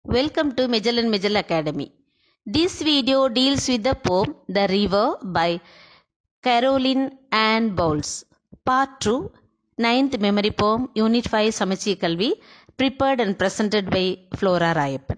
Welcome to Magellan Magellan Academy. This video deals with the poem The River by Caroline Ann Bowles. Part 2, ninth memory poem, Unit 5 Samachi Kalvi, prepared and presented by Flora Rayappan.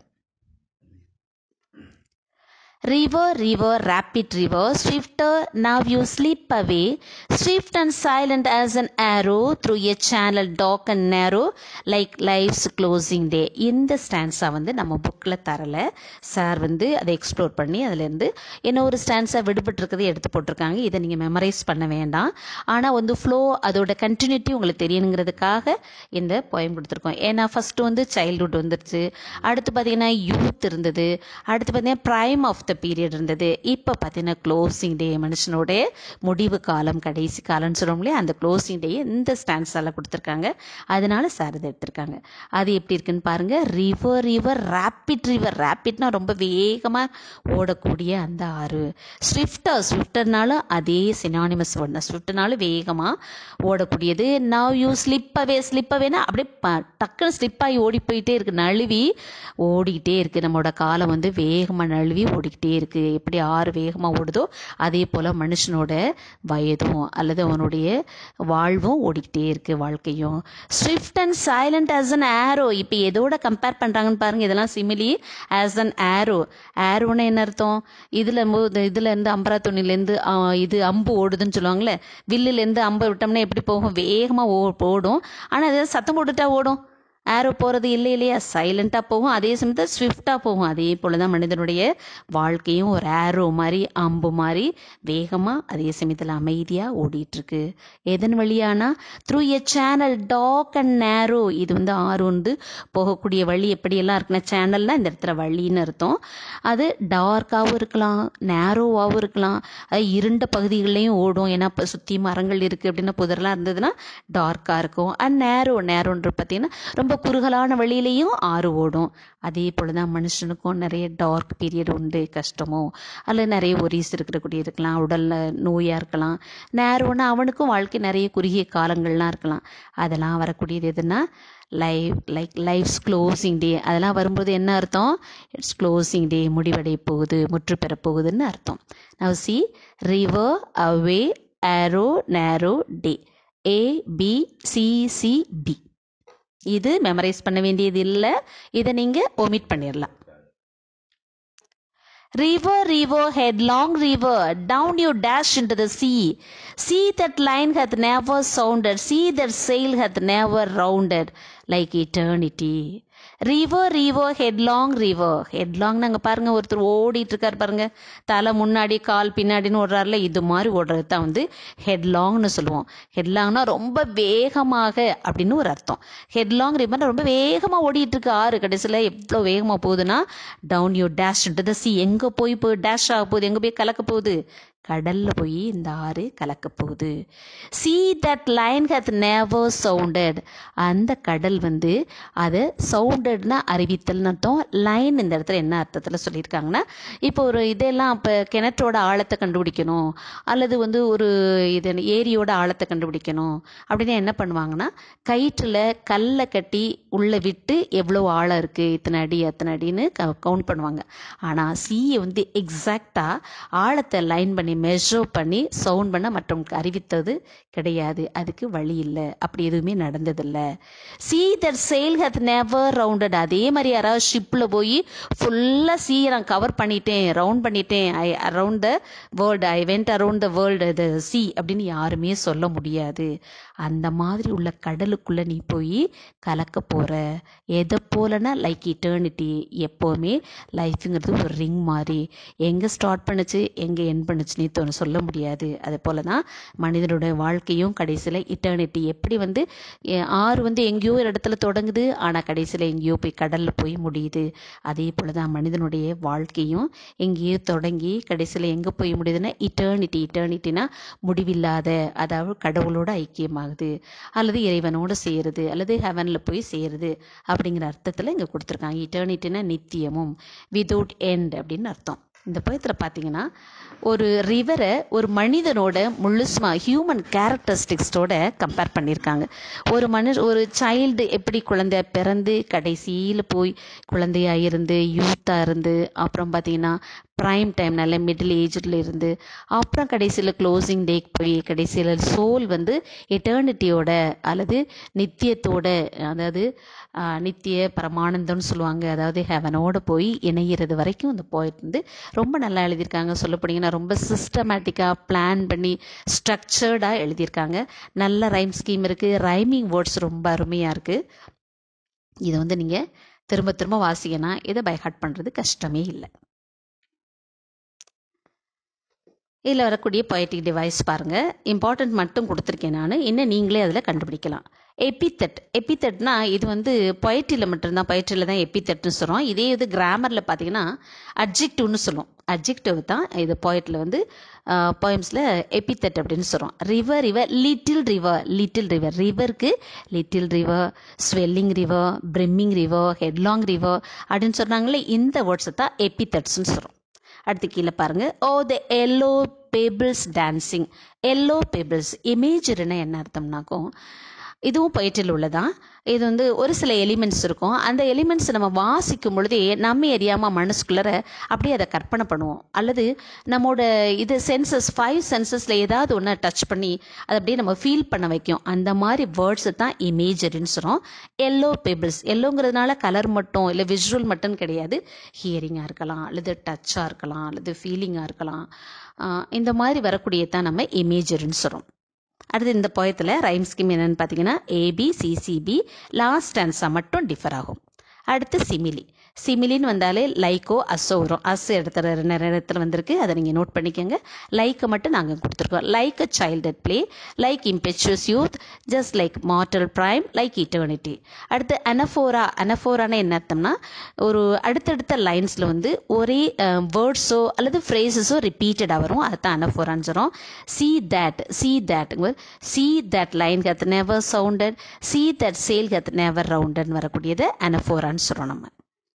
River, river, rapid river, swifter, now you slip away, swift and silent as an arrow through a channel dark and narrow, like life's closing day. இந்த stanza வந்து நம்ம புக்கில் தரல sir வந்து அதை explore பண்ணி அதுலேருந்து என்ன ஒரு ஸ்டான்ஸாக விடுபட்டிருக்கதை எடுத்து போட்டிருக்காங்க இதை நீங்கள் மெமரைஸ் பண்ண வேண்டாம் ஆனால் வந்து ஃப்ளோ அதோட கண்டினியூட்டி உங்களுக்கு தெரியணுங்கிறதுக்காக இந்த போயம் கொடுத்துருக்கோம் ஏன்னா ஃபஸ்ட்டு வந்து சைல்ட்ஹுட் வந்துருச்சு அடுத்து பார்த்தீங்கன்னா யூத் இருந்தது அடுத்து பார்த்தீங்கன்னா ப்ரைம் ஆஃப் த பீரியட் இருந்தது இப்போ பார்த்தீங்கன்னா க்ளோசிங் டே மனுஷனோட முடிவு காலம் கடைசி காலம்னு சொல்கிறோம் இல்லையா அந்த க்ளோசிங் டே இந்த ஸ்டான்ஸால் கொடுத்துருக்காங்க அதனால சார் இதை எடுத்திருக்காங்க அது எப்படி இருக்குன்னு பாருங்க ரிவர் ரிவர் ரேப்பிட் ரிவர் ரேப்பிட்னா ரொம்ப வேகமாக ஓடக்கூடிய அந்த ஆறு ஸ்விஃப்டர் ஸ்விஃப்டர்னாலும் அதே சினானிமஸ் வேர்டு ஸ்விஃப்ட்னாலும் வேகமாக ஓடக்கூடியது now you slip away slip அவேனா அப்படியே ப- டக்குன்னு ஸ்லிப் ஆகி ஓடி போயிட்டே இருக்கு நழுவி ஓடிக்கிட்டே இருக்கு நம்மளோட காலம் வந்து வேகமாக நழுவி ஓடிக்கிட்டே இருக்கு எப்படி ஆறு வேகமாக ஓடுதோ அதே போல் மனுஷனோட வயதும் அல்லது அவனுடைய வாழ்வும் ஓடிக்கிட்டே இருக்கு வாழ்க்கையும் swift and silent as an arrow இப்போ எதோட கம்பேர் பண்ணுறாங்கன்னு பாருங்க இதெல்லாம் சிமிலி ஆஸ் அன் ஆரோ ஆரோன்னு என்ன அர்த்தம் இதில் இதில் இருந்து அம்பரா துணிலேருந்து இது அம்பு ஓடுதுன்னு சொல்லுவாங்கல்ல வில்லுலேருந்து அம்பை விட்டோம்னா எப்படி போகும் வேகமாக ஓ ஓடும் ஆனால் அது சத்தம் போட்டுட்டா ஓடும் ஆரோ போகிறது இல்லை இல்லையா சைலண்ட்டாக போகும் அதே சமயத்தில் ஸ்விஃப்டாக போகும் அதே போல் தான் மனிதனுடைய வாழ்க்கையும் ஒரு ஆரோ மாதிரி அம்பு மாதிரி வேகமாக அதே சமயத்தில் அமைதியாக ஓடிட்டுருக்கு எதன் வழியானா through a channel dark and narrow இது வந்து ஆறு வந்து போகக்கூடிய வழி எப்படியெல்லாம் இருக்குன்னா சேனல்னால் இந்த இடத்துல வழின்னு அர்த்தம் அது டார்க்காகவும் இருக்கலாம் நேரோவாகவும் இருக்கலாம் அது இருண்ட பகுதிகள்லையும் ஓடும் ஏன்னா இப்போ சுற்றி மரங்கள் இருக்குது அப்படின்னா புதரெல்லாம் இருந்ததுன்னா டார்க்காக இருக்கும் அண்ட் நேரோ நேரோன்ற பார்த்தீங்கன்னா ரொம்ப குறுகலான வழியிலையும் ஆறு ஓடும் அதே போல் தான் மனுஷனுக்கும் நிறைய டார்க் பீரியட் உண்டு கஷ்டமோ அல்லது நிறைய ஒரீஸ் இருக்கக்கூடிய இருக்கலாம் உடலில் நோயாக இருக்கலாம் நேரோன்னா அவனுக்கும் வாழ்க்கை நிறைய குறுகிய காலங்கள்லாம் இருக்கலாம் அதெல்லாம் வரக்கூடியது எதுனா live like life's closing day அதெல்லாம் வரும்போது என்ன அர்த்தம் இட்ஸ் க்ளோசிங் டே முடிவடைய போகுது முற்று பெற போகுதுன்னு அர்த்தம் now sea river away arrow narrow day A B C C D இது மெமரைஸ் பண்ண வேண்டியது இல்லை இதை நீங்கள் ஒமிட் பண்ணிடலாம் River, river, headlong river, down you dash into the sea. See that line hath never sounded, see that sail hath never rounded, like eternity. River river headlong river headlong அங்கே பாருங்க ஒருத்தர் ஓடிட்டு இருக்காரு பாருங்க தலை முன்னாடி கால் பின்னாடின்னு ஓடுறாருல இது மாதிரி ஓடுறது தான் வந்து ஹெட்லாங்னு சொல்லுவோம் ஹெட்லாங்னா ரொம்ப வேகமாக அப்படின்னு ஒரு அர்த்தம் ஹெட்லாங் ரிவர் ரொம்ப வேகமாக ஓடிட்டு இருக்கு ஆறு கடைசியில் எவ்வளோ வேகமாக போகுதுன்னா down you dash the sea எங்கே போய் போய் டேஷ் ஆக போகுது எங்கே போய் கலக்க போகுது கடல்ல போய் இந்த ஆறு கலக்க போகுது sea that line hath never sounded அந்த கடல் வந்து அது சவுண்டட்னா அறிவித்தல்னு அர்த்தம் லைன் இந்த இடத்துல என்ன அர்த்தத்தில் சொல்லியிருக்காங்கன்னா இப்போ ஒரு இதெல்லாம் இப்போ கிணற்றோட ஆழத்தை கண்டுபிடிக்கணும் அல்லது வந்து ஒரு இது ஏரியோட ஆழத்தை கண்டுபிடிக்கணும் அப்படின்னா என்ன பண்ணுவாங்கன்னா கயிற்றில் கல்லை கட்டி உள்ளே விட்டு எவ்வளோ ஆழம் இருக்குது இத்தனை அடி அத்தனை அடின்னு கவுண்ட் பண்ணுவாங்க ஆனால் சீயை வந்து எக்ஸாக்டாக ஆழத்தை லைன் பண்ணி மெஷர் பண்ணி சவுண்ட் பண்ண மற்றவங்களுக்கு அறிவித்தது கிடையாது அதுக்கு வழி இல்லை அப்படி எதுவுமே நடந்ததில்லை சீ தட் செயல் ஹத் நெவர் ரவுண்டட் அதே மாதிரி யாராவது ஷிப்பில் போய் ஃபுல்லாக சீயை நான் கவர் பண்ணிட்டேன் ரவுண்ட் பண்ணிட்டேன் I around the world I went around the world the sea அப்படின்னு யாருமே சொல்ல முடியாது அந்த மாதிரி உள்ள கடலுக்குள்ளே நீ போய் கலக்க போகிற எதை போலனா லைக் இட்டர்னிட்டி எப்போவுமே லைஃப்ங்கிறது ஒரு ரிங் மாதிரி எங்கே ஸ்டார்ட் பண்ணுச்சு எங்கே என் பண்ணுச்சுன்னே தோணு சொல்ல முடியாது அது போல தான் மனிதனோட வாழ்க்கையும் கடைசியில் இட்டர்னிட்டி எப்படி வந்து எ- ஆறு வந்து எங்கேயோ ஒரு இடத்துல தொடங்குது ஆனால் கடைசியில் எங்கேயோ போய் கடலில் போய் முடியுது அதே போல தான் மனிதனுடைய வாழ்க்கையும் எங்கேயோ தொடங்கி கடைசியில் எங்கே போய் முடியுதுன்னா இட்டர்னிட்டி இட்டர்னிட்டினா முடிவில்லாத அதாவது கடவுளோட ஐக்கியமாகுது அல்லது இறைவனோட சேருது அல்லது ஹெவனில் போய் சேருது அப்படிங்கிற அர்த்தத்தில் இங்கே கொடுத்துருக்காங்க இட்டர்னிட்டினா நித்தியமும் விதவுட் எண்ட் அப்படின்னு அர்த்தம் இந்த பயத்தில் பார்த்தீங்கன்னா ஒரு ரிவரை ஒரு மனிதனோட முழுசுமா ஹியூமன் கேரக்டரிஸ்டிக்ஸோட கம்பேர் பண்ணியிருக்காங்க ஒரு மனு ஒரு சைல்டு எப்படி குழந்தைய பிறந்து கடைசியில் போய் குழந்தையா இருந்து யூத்தாக இருந்து அப்புறம் பார்த்தீங்கன்னா ப்ரைம் டைம் நல்ல மிடில் ஏஜில் இருந்து அப்புறம் கடைசியில் க்ளோசிங் டேக்கு போய் கடைசியில் சோல் வந்து எட்டர்னிட்டியோட அல்லது நித்தியத்தோட அதாவது ஆஹ், நித்திய பரமானந்தம்னு சொல்லுவாங்க அதாவது ஹெவனோட போய் இணையிறது வரைக்கும் இந்த போயிட் வந்து ரொம்ப நல்லா எழுதியிருக்காங்க சொல்ல போனீங்கன்னா ரொம்ப சிஸ்டமேட்டிக்காக பிளான் பண்ணி ஸ்ட்ரக்சர்டாக எழுதியிருக்காங்க நல்ல ரைம் ஸ்கீம் இருக்குது ரைமிங் வேர்ட்ஸ் ரொம்ப அருமையாக இருக்குது இதை வந்து நீங்கள் திரும்ப திரும்ப வாசிக்கனா இதை பை ஹார்ட் பண்ணுறது கஷ்டமே இல்லை இதில் வரக்கூடிய பொயட்டிக் டிவைஸ் பாருங்கள் இம்பார்ட்டன்ட் மட்டும் கொடுத்துருக்கேன் நான் இன்னும் நீங்களே அதில் கண்டுபிடிக்கலாம் எபித்தட் எபித்தட்னா இது வந்து பொயட்டியில் மட்டும்தான் பொயட்ரியில் தான் எபித்தட்னு சொல்கிறோம் இதே இது கிராமரில் பார்த்தீங்கன்னா அட்ஜெக்டிவ்னு சொல்லுவோம் அட்ஜெக்டிவ் தான் இது பொயட்டில் வந்து போயம்ஸில் எபித்தட் அப்படின்னு சொல்கிறோம் river river little river little river ரிவருக்கு little river swelling river brimming river headlong river அப்படின்னு சொன்னாங்களே இந்த வேர்ட்ஸை தான் எபித்தட்ஸ்னு சொல்கிறோம் அடுத்து கீழே பாருங்க O the yellow pebbles dancing yellow pebbles இமேஜ்னா என்ன அர்த்தம்னாக்கும் இதுவும் பயிற்றில் உள்ளதான் இது வந்து ஒரு சில எலிமெண்ட்ஸ் இருக்கும் அந்த எலிமெண்ட்ஸ் நம்ம வாசிக்கும் பொழுதே நம்ம அறியாமல் மனசுக்குள்ளர அப்படியே அதை கற்பனை பண்ணுவோம் அல்லது நம்மளோட இது சென்சஸ் ஃபைவ் சென்சஸில் ஏதாவது ஒன்று டச் பண்ணி அதை அப்படியே நம்ம ஃபீல் பண்ண வைக்கும் அந்த மாதிரி வேர்ட்ஸை தான் இமேஜரின்னு சொல்கிறோம் எல்லோ பேபிள்ஸ் எல்லோங்கிறதுனால கலர் மட்டும் இல்லை விஷுவல் மட்டும் கிடையாது ஹியரிங்காக இருக்கலாம் அல்லது டச்சாக இருக்கலாம் அல்லது ஃபீலிங்காக இருக்கலாம் ஆஹ் இந்த மாதிரி வரக்கூடிய தான் நம்ம இமேஜரின்னு சொல்கிறோம் அடுத்து இந்த போயத்தில் ரைம் ஸ்கீம் என்னன்னு பார்த்தீங்கன்னா ஏபி சிசிபி லாஸ்ட் ஆன்சா மட்டும் டிஃபர் ஆகும் அடுத்து சிமிலி சிமிலின்னு வந்தாலே லைக்கோ அஸ்ஸோ வரும் அஸ் இடத்துல நிறைய இடத்துல வந்திருக்கு அதை நீங்கள் நோட் பண்ணிக்கோங்க லைக்கை மட்டும் நாங்கள் கொடுத்துருக்கோம் like a child at play like impetuous youth just like mortal prime like eternity அடுத்து அனஃபோரா அனஃபோரான என்ன அர்த்தம்னா ஒரு அடுத்தடுத்த லைன்ஸில் வந்து ஒரே வேர்ட்ஸோ அல்லது ஃப்ரேசஸோ ரிப்பீட்டடாக வரும் அதுதான் அனஃபோரான்னு சொல்கிறோம் sea that sea that sea that line hath never sounded sea that sail hath never ரவுண்டட்னு வரக்கூடியது அனஃபோரான்னு சொல்கிறோம் நம்ம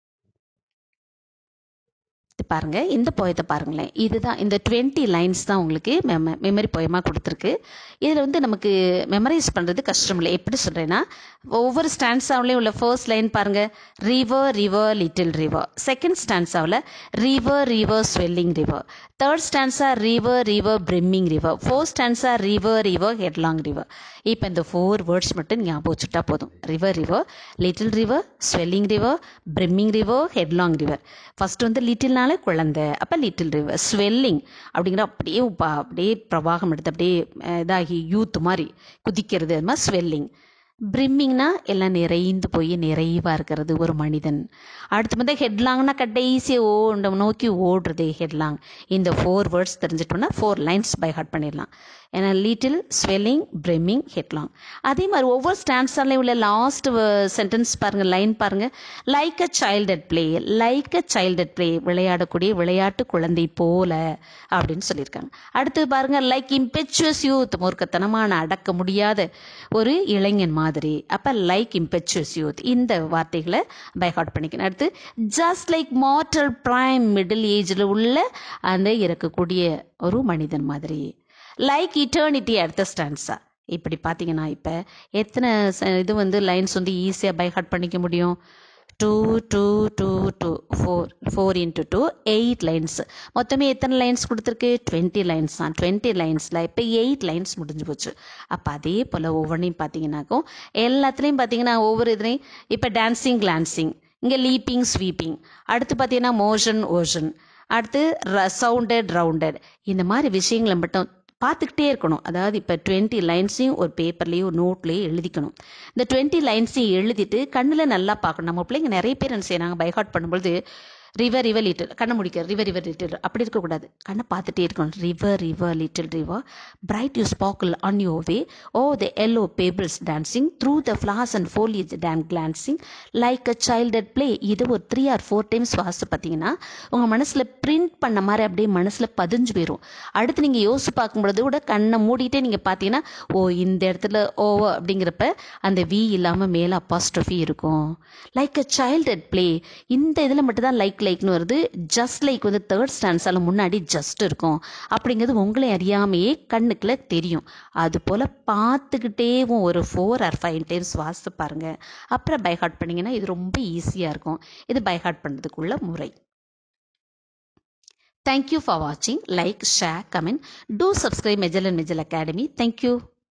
இது பாருங்க இந்த போயத்தை பாருங்களேன் இதுதான் இந்த டுவெண்ட்டி லைன்ஸ் தான் உங்களுக்கு மெம மெமரி போயமாக கொடுத்துருக்கு இதில் வந்து நமக்கு மெமரைஸ் பண்ணுறது கஷ்டம் இல்லை எப்படி சொல்கிறேன்னா ஒவ்வொரு ஸ்டான்ஸாவிலையும் உள்ள ஃபர்ஸ்ட் லைன் பாருங்க river river little river second ஸ்டான்ஸாவில் river river swelling river third stanza river river brimming river fourth stanza river river headlong river இப்போ இந்த ஃபோர் வேர்ட்ஸ் மட்டும் ஞாபகம் வச்சுட்டா போதும் river river little river swelling river brimming river headlong river first வந்து லிட்டில்னால குழந்தை அப்போ லிட்டில் ரிவர் ஸ்வெல்லிங் அப்படிங்கிற அப்படியே ப- அப்படியே பிரவாகம் எடுத்து அப்படியே அஹ், இதாகி யூத் மாதிரி குதிக்கிறது அது மாதிரி ஸ்வெல்லிங் பிரிம்மிங்னா எல்லாம் நிறைந்து போய் நிறைவாக இருக்கிறது ஒரு மனிதன் அடுத்து வந்து ஹெட்லாங்னா கடைசியாக ஓ நோக்கி ஓடுறது ஹெட்லாங் இந்த ஃபோர் வேர்ட்ஸ் தெரிஞ்சிட்டோம்னா ஃபோர் லைன்ஸ் பை ஹார்ட் பண்ணிடலாம் ஏன்னா லிட்டில் ஸ்வெல்லிங் பிரிம்மிங் ஹெட்லாங் அதே மாதிரி ஒவ்வொரு ஸ்டான்ஸாலையும் உள்ள லாஸ்ட் சென்டென்ஸ் பாருங்க லைன் பாருங்க like a child at play like a child at play விளையாடக்கூடிய விளையாட்டு குழந்தை போல அப்படின்னு சொல்லியிருக்காங்க அடுத்து பாருங்க லைக் இம்பெச்சுவஸ் யூத் மூர்க்கத்தனமான அடக்க முடியாத ஒரு இளைஞன் மாதிரி அப்ப லைக் இம்பெச்சுவஸ் யூத் இந்த வார்த்தைகளை பை ஹார்ட் பண்ணிக்கணும் அடுத்து just like mortal prime middle ஏஜில் உள்ள அந்த இறக்கக்கூடிய ஒரு மனிதன் மாதிரி லைக் இட்டர்னிட்டி அடுத்த ஸ்டான்ஸா இப்படி பார்த்தீங்கன்னா இப்போ எத்தனை ச- இது வந்து லைன்ஸ் வந்து ஈஸியாக பை ஹார்ட் பண்ணிக்க முடியும் two two two two four four into two eight lines மொத்தமே எத்தனை லைன்ஸ் கொடுத்துருக்கு டுவெண்ட்டி லைன்ஸ் தான் டுவெண்ட்டி லைன்ஸில் இப்போ எயிட் லைன்ஸ் முடிஞ்சு போச்சு அப்போ அதே போல் ஒவ்வொன்றையும் பார்த்தீங்கன்னாக்கும் எல்லாத்துலேயும் பார்த்தீங்கன்னா ஒவ்வொரு இதுலேயும் இப்போ டான்சிங் கிளான்சிங் இங்கே லீப்பிங் ஸ்வீப்பிங் அடுத்து பார்த்தீங்கன்னா மோஷன் ஓஷன் அடுத்து சவுண்டட் ரவுண்டட் இந்த மாதிரி விஷயங்களை மட்டும் பார்த்துக்கிட்டே இருக்கணும் அதாவது இப்போ டுவெண்ட்டி லைன்ஸையும் ஒரு பேப்பர்லேயும் ஒரு நோட்லேயும் எழுதிக்கணும் இந்த டுவெண்ட்டி லைன்ஸையும் எழுதிட்டு கண்ணில் நல்லா பார்க்கணும் நம்ம பிள்ளைங்க நிறைய பேர் என்ன செய்யறாங்க பைஹார்ட் பண்ணும்பொழுது ரிவர் ரிவர் லிட்டில் கண்ணை முடிக்க ரிவர் ரிவர் லிட்டில் அப்படி இருக்கக்கூடாது கண்ணை பார்த்துட்டே இருக்கணும் river river little river bright you sparkle on your way O the yellow pebbles dancing through the flaws and foliage then glancing like a child at play இது ஒரு three R four times வாசித்து பார்த்தீங்கன்னா உங்கள் மனசில் print பண்ண மாதிரி அப்படியே மனசில் பதிஞ்சு போயிடும் அடுத்து நீங்கள் யோசிச்சு பார்க்கும்பொழுது கூட கண்ணை மூடிட்டே நீங்கள் பார்த்தீங்கன்னா ஓ இந்த இடத்துல ஓவோ அப்படிங்கிறப்ப அந்த வி இல்லாமல் மேலே அப்பாஸ்ட்ரஃபி இருக்கும் like a child at play இந்த இதில் மட்டும்தான் லைக் லைக்னு வருது ஜஸ்ட் லைக் வந்து தேர்ட் ஸ்டான்ஸால் முன்னாடி ஜஸ்ட் இருக்கும் அப்படிங்கிறது உங்களை அறியாமையே கண்ணுக்குள்ள தெரியும் அது போல் பார்த்துக்கிட்டேவும் ஒரு ஃபோர் ஆர் ஃபைவ் டைம்ஸ் வாசித்து பாருங்கள் அப்புறம் பைஹார்ட் பண்ணிங்கன்னா இது ரொம்ப ஈஸியாக இருக்கும் இது பைஹார்ட் பண்ணுறதுக்குள்ள முறை Thank you for watching. Like, share, comment. Do subscribe Magellan Magel Academy. Thank you.